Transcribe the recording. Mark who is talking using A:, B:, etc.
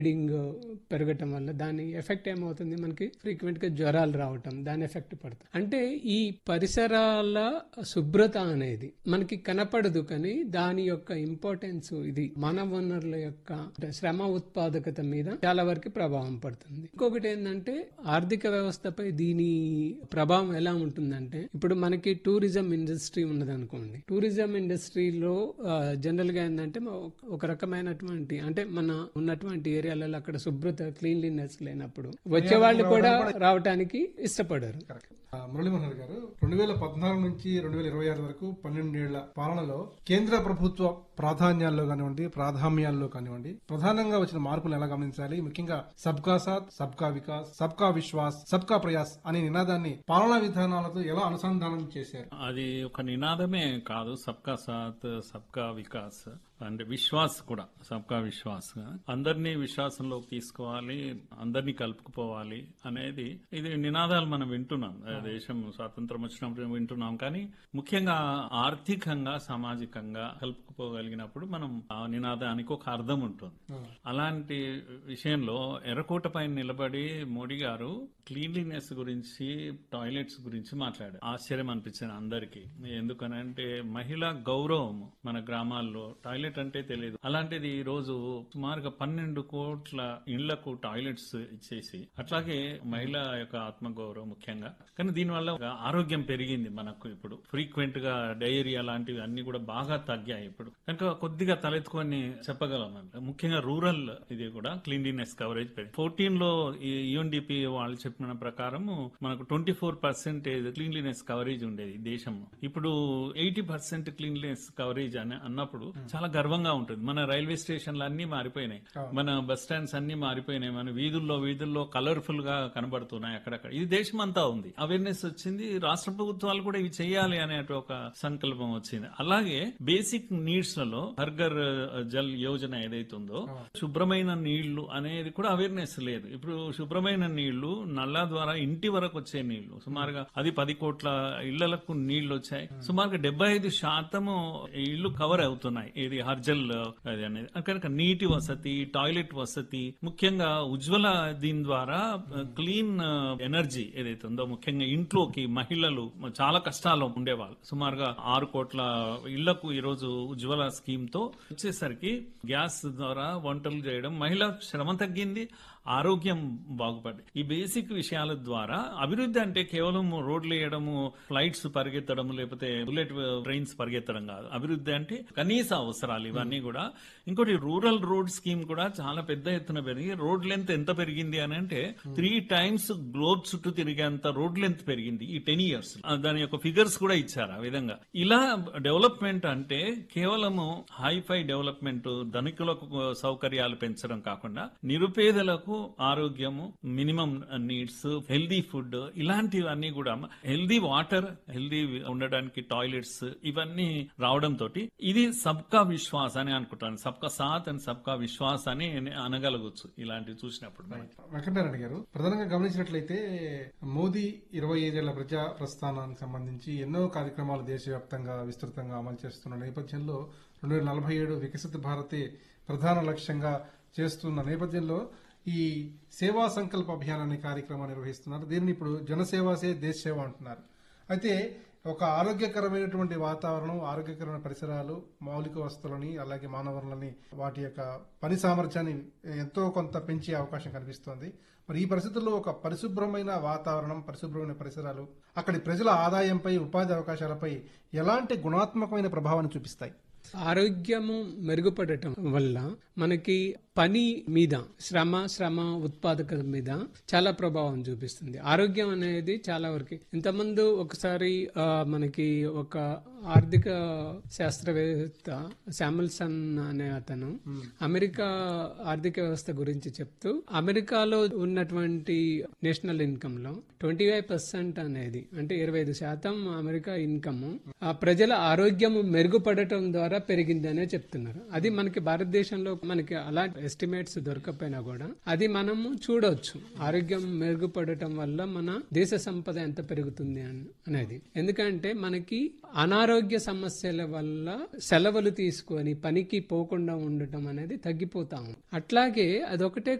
A: Bleeding పెరగటం వల్ల దాని ఎఫెక్ట్ ఏమవుతుంది మనకి ఫ్రీక్వెంట్ గా జ్వరాలు రావటం దాని ఎఫెక్ట్ పడుతుంది అంటే ఈ పరిసరాల శుభ్రత అనేది మనకి కనపడదు కానీ దాని యొక్క ఇంపార్టెన్స్ ఇది మానవ వనరుల యొక్క శ్రమ ఉత్పాదకత మీద చాలా వరకు ప్రభావం పడుతుంది ఇంకొకటి ఏంటంటే ఆర్థిక వ్యవస్థపై దీని ప్రభావం ఎలా ఉంటుందంటే ఇప్పుడు మనకి టూరిజం ఇండస్ట్రీ ఉన్నది అనుకోండి టూరిజం ఇండస్ట్రీలో జనరల్ గా ఏంటంటే ఒక రకమైనటువంటి అంటే మన ఉన్నటువంటి ఏరియాలలో అక్కడ శుభ్రత క్లీన్లీనెస్ లేనప్పుడు వచ్చే వాళ్ళు కూడా రావటానికి ఇష్టపడరు
B: కరెక్ట్ ఆ, మురళీమోహన్ గారు రెండు వేల పద్నాలుగు నుంచి రెండు వేల ఇరవై ఆరు వరకు పన్నెండేళ్ల పాలనలో కేంద్ర ప్రభుత్వ ప్రాధాన్యాల్లో కానివ్వండి ప్రాధాన్యాల్లో కానివ్వండి ప్రధానంగా వచ్చిన మార్పులు ఎలా గమనించాలి ముఖ్యంగా సబ్కా సాత్ సబ్కా వికాస్ సబ్కా విశ్వాస్ సబ్కా ప్రయాస్ అనే నినాదాన్ని పాలనా విధానాలతో ఎలా అనుసంధానం చేశారు
C: అది ఒక నినాదమే కాదు సబ్కా సాత్ సబ్కా వికాస్ అంటే విశ్వాస్ కూడా సబ్కా విశ్వాస్ అందరినీ విశ్వాసంలోకి తీసుకోవాలి అందరినీ కలుపుకుపోవాలి అనేది ఇది నినాదాలు మనం వింటున్నాం ఆ దేశం స్వాతంత్రం వచ్చినప్పుడు వింటున్నాం కానీ ముఖ్యంగా ఆర్థికంగా సామాజికంగా కలుపుకుపోగలిగినప్పుడు మనం ఆ నినాదానికి ఒక అర్థం ఉంటుంది అలాంటి విషయంలో ఎర్రకోట పైన నిలబడి మోడీ గారు క్లీన్లీనెస్ గురించి టాయిలెట్స్ గురించి మాట్లాడారు ఆశ్చర్యం అనిపించింది అందరికీ ఎందుకనంటే మహిళా గౌరవం మన గ్రామాల్లో టాయిలెట్ అంటే తెలియదు అలాంటిది ఈ రోజు సుమారుగా పన్నెండు కోట్ల ఇళ్లకు టాయిలెట్స్ ఇచ్చేసి అట్లాగే మహిళ యొక్క ఆత్మగౌరవం ముఖ్యంగా కానీ దీనివల్ల ఒక ఆరోగ్యం పెరిగింది మనకు ఇప్పుడు ఫ్రీక్వెంట్ గా డయేరియా లాంటివి అన్ని కూడా బాగా తగ్గాయి ఇప్పుడు కనుక కొద్దిగా తలెత్తుకొని చెప్పగలం అంటే ముఖ్యంగా రూరల్ ఇది కూడా క్లీన్లీనెస్ కవరేజ్ పెరిగింది ఫోర్టీన్ లో యుఎన్డిపి వాళ్ళు చెప్పిన ప్రకారం మనకు twenty four percentage cleanliness coverage ఉండేది దేశంలో ఇప్పుడు ఎయిటీ పర్సెంట్ క్లీన్లీనెస్ కవరేజ్ అని అన్నప్పుడు చాలా గర్వంగా ఉంటుంది మన రైల్వే స్టేషన్లు అన్ని మారిపోయినాయి మన బస్ స్టాండ్స్ అన్ని మారిపోయినాయి మన వీధుల్లో వీధుల్లో కలర్ఫుల్ గా కనబడుతున్నాయి అక్కడక్కడ ఇది దేశం అంతా ఉంది అవేర్నెస్ వచ్చింది రాష్ట్ర ప్రభుత్వాలు కూడా ఇవి చేయాలి అనే ఒక సంకల్పం వచ్చింది అలాగే బేసిక్ నీడ్స్ లలో హర్ఘర్ జల్ యోజన ఏదైతే ఉందో శుభ్రమైన నీళ్లు అనేది కూడా అవేర్నెస్ లేదు ఇప్పుడు శుభ్రమైన నీళ్లు నల్లా ద్వారా ఇంటి వరకు వచ్చే నీళ్లు సుమారుగా అది పది కోట్ల ఇళ్లకు నీళ్లు వచ్చాయి సుమారుగా డెబ్బై ఐదు శాతము ఇళ్లు కవర్ అవుతున్నాయి ఇది హర్జల్ అది అనేది కనుక నీటి వసతి టాయిలెట్ వసతి ముఖ్యంగా ఉజ్వల దీని ద్వారా క్లీన్ ఎనర్జీ ఏదైతే ఉందో ముఖ్యంగా ఇంట్లోకి మహిళలు చాలా కష్టాల్లో ఉండేవాళ్ళు సుమారుగా ఆరు కోట్ల ఇళ్లకు ఈ రోజు ఉజ్వల స్కీమ్ తో వచ్చేసరికి గ్యాస్ ద్వారా వంటలు చేయడం మహిళ శ్రమ తగ్గింది ఆరోగ్యం బాగుపడింది ఈ బేసిక్ విషయాల ద్వారా అభివృద్ధి అంటే కేవలం రోడ్లు వేయడము ఫ్లైట్స్ పరిగెత్తడం లేకపోతే బుల్లెట్ ట్రైన్స్ పరిగెత్తడం కాదు అభివృద్ధి అంటే కనీస అవసరాలు ఇవన్నీ కూడా ఇంకోటి రూరల్ రోడ్ స్కీమ్ కూడా చాలా పెద్ద ఎత్తున పెరిగి రోడ్ లెంత్ ఎంత పెరిగింది అని అంటే త్రీ టైమ్స్ గ్లోబ్ చుట్టూ తిరిగేంత రోడ్ లెంత్ పెరిగింది ఈ టెన్ ఇయర్స్ దాని యొక్క ఫిగర్స్ కూడా ఇచ్చారు ఆ విధంగా ఇలా డెవలప్మెంట్ అంటే కేవలము హైఫై డెవలప్మెంట్ ధనికులకు సౌకర్యాలు పెంచడం కాకుండా నిరుపేదలకు ఆరోగ్యము మినిమం నీడ్స్ హెల్దీ ఫుడ్ ఇలాంటివన్నీ కూడా హెల్దీ వాటర్ హెల్దీ ఉండడానికి టాయిలెట్స్ ఇవన్నీ రావడం తోటి ఇది సబ్కా విశ్వాస్ అని అనుకుంటాను సబ్కా సాత్ అండ్ సబ్కా విశ్వాస్ అని అనగలగొచ్చు ఇలాంటివి చూసినప్పుడు మనం.
B: వెంకటనారాయణ గారు ప్రధానంగా గమనించినట్లయితే మోదీ ఇరవై ఐదేళ్ల ప్రజా ప్రస్థానానికి సంబంధించి ఎన్నో కార్యక్రమాలు దేశవ్యాప్తంగా విస్తృతంగా అమలు చేస్తున్న నేపథ్యంలో రెండు వేల నలభై ఏడు వికసిత భారతే ప్రధాన లక్ష్యంగా చేస్తున్న నేపథ్యంలో ఈ సేవా సంకల్ప అభియాన్ అనే కార్యక్రమాన్ని నిర్వహిస్తున్నారు దీనిని ఇప్పుడు జనసేవాసే దేశ సేవ అంటున్నారు అయితే ఒక ఆరోగ్యకరమైనటువంటి వాతావరణం ఆరోగ్యకరమైన పరిసరాలు మౌలిక వస్తువులని అలాగే మానవరులని వాటి యొక్క పని సామర్థ్యాన్ని ఎంతో కొంత పెంచే అవకాశం కనిపిస్తోంది మరి ఈ పరిస్థితుల్లో ఒక పరిశుభ్రమైన వాతావరణం పరిశుభ్రమైన పరిసరాలు అక్కడి ప్రజల ఆదాయంపై ఉపాధి అవకాశాలపై ఎలాంటి గుణాత్మకమైన ప్రభావాన్ని చూపిస్తాయి
A: ఆరోగ్యము మెరుగుపడటం వల్ల మనకి పని మీద శ్రమ శ్రమ ఉత్పాదకత మీద చాలా ప్రభావం చూపిస్తుంది ఆరోగ్యం అనేది చాలా వరకు ఇంతకుముందు ఒకసారి ఆ, మనకి ఒక ఆర్థిక శాస్త్రవేత్త శామ్యుల్సన్ అనే అతను అమెరికా ఆర్థిక వ్యవస్థ గురించి చెప్తూ అమెరికాలో ఉన్నటువంటి నేషనల్ ఇన్కమ్ లో ట్వంటీ ఫైవ్ పర్సెంట్ అనేది అంటే ఇరవై ఐదు శాతం అమెరికా ఇన్కమ్ ఆ ప్రజల ఆరోగ్యం మెరుగుపడటం ద్వారా ద్వారా పెరిగింది అనే చెప్తున్నారు అది మనకి భారతదేశంలో మనకి అలాంటి ఎస్టిమేట్స్ దొరకపోయినా కూడా అది మనము చూడొచ్చు ఆరోగ్యం మెరుగుపడటం వల్ల మన దేశ సంపద ఎంత పెరుగుతుంది అన్- అనేది ఎందుకంటే మనకి అనారోగ్య సమస్యల వల్ల సెలవులు తీసుకొని పనికి పోకుండా ఉండటం అనేది తగ్గిపోతా ఉంది అట్లాగే అదొకటే